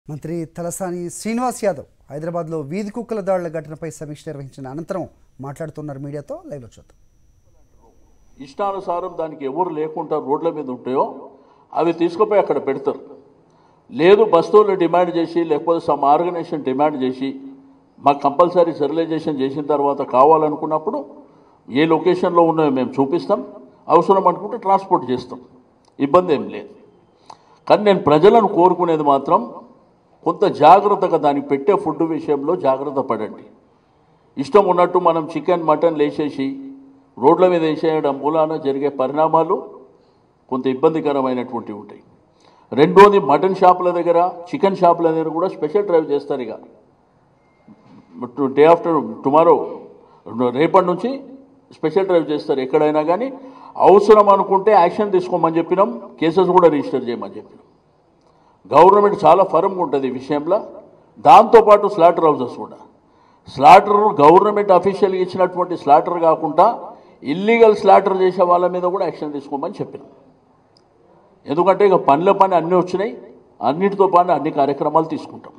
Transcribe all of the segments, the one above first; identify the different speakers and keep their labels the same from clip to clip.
Speaker 1: మంత్రి తలసాని శ్రీనివాస్ యాదవ్ హైదరాబాద్లో వీధి కుక్కల దాడుల ఘటనపై సమీక్ష నిర్వహించిన అనంతరం మాట్లాడుతున్నారు మీడియాతో లైవ్లో చూద్దాం
Speaker 2: ఇష్టానుసారం దానికి ఎవరు లేకుండా రోడ్ల మీద ఉంటాయో అవి తీసుకుపోయి అక్కడ పెడతారు లేదు బస్తువులు డిమాండ్ చేసి లేకపోతే సమ్ ఆర్గనైజేషన్ డిమాండ్ చేసి మాకు కంపల్సరీ స్టెరిలైజేషన్ చేసిన తర్వాత కావాలనుకున్నప్పుడు ఏ లొకేషన్లో ఉన్నాయో మేము చూపిస్తాం అవసరం అనుకుంటే ట్రాన్స్పోర్ట్ చేస్తాం ఇబ్బంది ఏం లేదు కానీ నేను ప్రజలను కోరుకునేది మాత్రం కొంత జాగ్రత్తగా దానికి పెట్టే ఫుడ్ విషయంలో జాగ్రత్త పడండి ఇష్టం ఉన్నట్టు మనం చికెన్ మటన్ లేచేసి రోడ్ల మీద వేసేయడం మూలాన జరిగే పరిణామాలు కొంత ఇబ్బందికరమైనటువంటివి ఉంటాయి రెండోది మటన్ షాపుల దగ్గర చికెన్ షాపుల దగ్గర కూడా స్పెషల్ డ్రైవ్ చేస్తారు ఇక డే ఆఫ్టర్ టుమారో రేపటి నుంచి స్పెషల్ డ్రైవ్ చేస్తారు ఎక్కడైనా కానీ అవసరం అనుకుంటే యాక్షన్ తీసుకోమని చెప్పినాం కేసెస్ కూడా రిజిస్టర్ చేయమని చెప్పినాం గవర్నమెంట్ చాలా ఫర్మ్గా ఉంటుంది ఈ విషయంలో దాంతోపాటు స్లాటర్ హౌసెస్ కూడా స్లాటర్ గవర్నమెంట్ అఫీషియల్గా ఇచ్చినటువంటి స్లాటర్ కాకుండా ఇల్లీగల్ స్లాటర్ చేసే వాళ్ళ మీద కూడా యాక్షన్ తీసుకోమని చెప్పినాం ఎందుకంటే ఇక పనుల పని అన్నీ వచ్చినాయి అన్నిటితో పాటు అన్ని కార్యక్రమాలు తీసుకుంటాం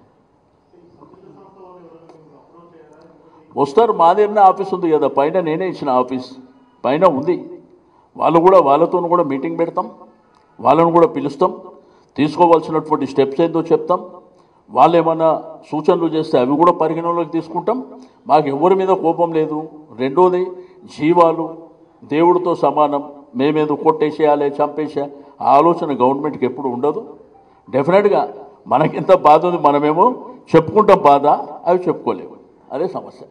Speaker 2: వస్తారు మా దగ్గరనే ఆఫీస్ ఉంది కదా పైన నేనే ఇచ్చిన ఆఫీస్ పైన ఉంది వాళ్ళు కూడా వాళ్ళతో కూడా మీటింగ్ పెడతాం వాళ్ళను కూడా పిలుస్తాం తీసుకోవాల్సినటువంటి స్టెప్స్ ఏందో చెప్తాం వాళ్ళు ఏమైనా సూచనలు చేస్తే అవి కూడా పరిగణలోకి తీసుకుంటాం మాకు ఎవరి మీద కోపం లేదు రెండోది జీవాలు దేవుడితో సమానం మేమేదో కొట్టేసేయాలి చంపేసే ఆ ఆలోచన గవర్నమెంట్కి ఎప్పుడు ఉండదు డెఫినెట్గా మనకింత బాధ ఉంది మనమేమో చెప్పుకుంటాం బాధ అవి చెప్పుకోలేము అదే సమస్య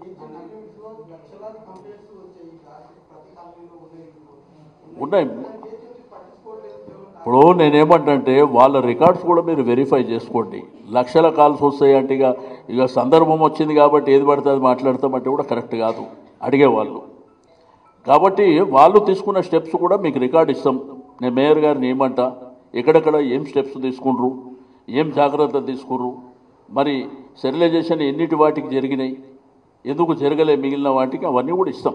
Speaker 2: ఉన్నాయి ఇప్పుడు నేనేమంటే వాళ్ళ రికార్డ్స్ కూడా మీరు వెరిఫై చేసుకోండి లక్షల కాల్స్ వస్తాయి అంటే ఇక ఇక సందర్భం వచ్చింది కాబట్టి ఏది పడితే అది మాట్లాడతామంటే కూడా కరెక్ట్ కాదు అడిగేవాళ్ళు కాబట్టి వాళ్ళు తీసుకున్న స్టెప్స్ కూడా మీకు రికార్డ్ ఇస్తాం నేను మేయర్ గారిని ఏమంటా ఎక్కడెక్కడ ఏం స్టెప్స్ తీసుకుండ్రు ఏం జాగ్రత్త తీసుకుర్రు మరి స్టెరిలైజేషన్ ఎన్నిటి వాటికి జరిగినాయి ఎందుకు జరగలే మిగిలిన వాటికి అవన్నీ కూడా ఇస్తాం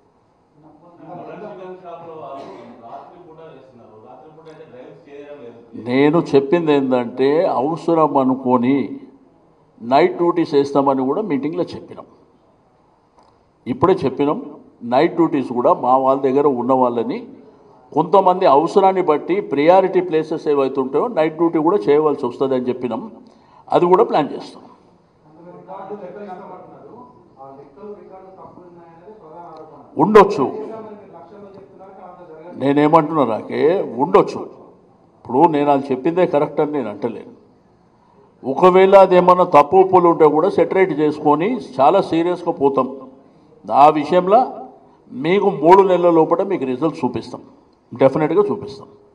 Speaker 2: నేను చెప్పింది ఏంటంటే అవసరం అనుకొని నైట్ డ్యూటీస్ వేస్తామని కూడా మీటింగ్లో చెప్పినాం ఇప్పుడే చెప్పినాం నైట్ డ్యూటీస్ కూడా మా వాళ్ళ దగ్గర ఉన్న వాళ్ళని కొంతమంది అవసరాన్ని బట్టి ప్రియారిటీ ప్లేసెస్ ఏవైతే ఉంటాయో నైట్ డ్యూటీ కూడా చేయవలసి వస్తుంది అని చెప్పినాం అది కూడా ప్లాన్ చేస్తాం
Speaker 3: రికార్డు లెక్కలు ఇస్తామంటున్నారు ఆ లెక్కలు రికార్డు తప్పులు ఉన్నాయనేది ప్రధాన ఆరోపణ
Speaker 2: ఉండొచ్చు
Speaker 3: చేశామని మీరు లక్ష్యంలో చెప్తున్నారు కానీ అంత జరగదు
Speaker 2: నేనేమంటున్నా నాకే ఉండొచ్చు ఇప్పుడు నేను అది చెప్పిందే కరెక్ట్ అని నేను అంటలేను ఒకవేళ అదేమన్నా తప్పు ఒప్పులు ఉంటే కూడా సెటరేట్ చేసుకొని చాలా సీరియస్గా పోతాం ఆ విషయంలో మీకు మూడు నెలల లోపల మీకు రిజల్ట్ చూపిస్తాం డెఫినెట్గా చూపిస్తాం